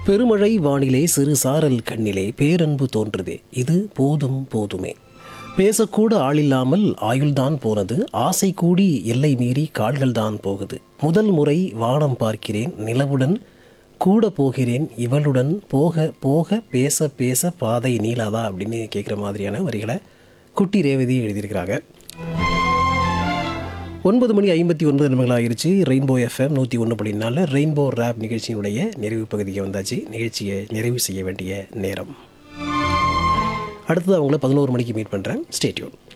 பெருமழை வானிலே சிறு சாரல் கண்ணிலே பேரன்பு தோன்றுதே இது போதும் போதுமே பேசக்கூட ஆளில்லாமல் ஆயுள்தான் போனது ஆசை கூடி எல்லை மீறி கால்கள் தான் போகுது முதல் முறை வானம் பார்க்கிறேன் நிலவுடன் கூட போகிறேன் இவளுடன் போக போக பேச பேச பாதை நீளாதா அப்படின்னு கேட்குற மாதிரியான வரிகளை குட்டி ரேவதி எழுதியிருக்கிறாங்க ஒன்பது மணி ஐம்பத்தி ஒன்பது நிமிடங்கள் ஆயிருச்சு ரெயின்போ எஃப்எம் நூற்றி ஒன்று புள்ளி நாலில் ரெயின்போ ரேப் நிகழ்ச்சியினுடைய நிறைவு பகுதிக்கு வந்தாச்சு நிகழ்ச்சியை நிறைவு செய்ய வேண்டிய நேரம் அடுத்தது அவங்கள பதினோரு மணிக்கு மீட் பண்ணுறேன் ஸ்டேட்யூன்